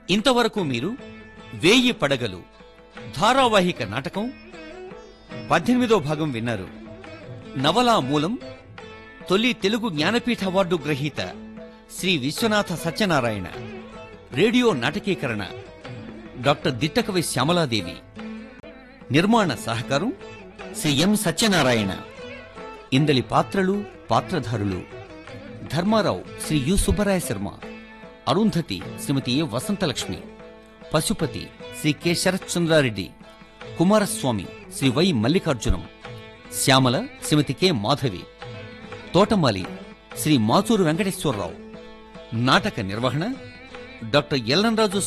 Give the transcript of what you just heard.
ఇంతవరకు మీరు వేయి పడగలు ధారావాహిక నాటకం పద్దెనిమిదో భాగం విన్నారు నవలా మూలం తొలి తెలుగు జ్ఞానపీఠ అవార్డు గ్రహీత శ్రీ విశ్వనాథ సత్యనారాయణ రేడియో నాటకీకరణ డాక్టర్ దిట్టకవి శ్యామలాదేవి నిర్మాణ సహకారం శ్రీ ఎం సత్యనారాయణ ఇందలి పాత్రలు పాత్రధారులు Dharmarao Shri U Subbaraya Sharma Arundhati Shrimati A Vasanthalakshmi Pashupati Shri K Sarathchandrareddy Kumaraswamy Shri Y Mallikarjunam Shyamala Shrimati K Madhavi తోటమాలి శ్రీ మాచూరు వెంకటేశ్వరరావు నాటక నిర్వహణ డాక్టర్ ఎల్లంరాజు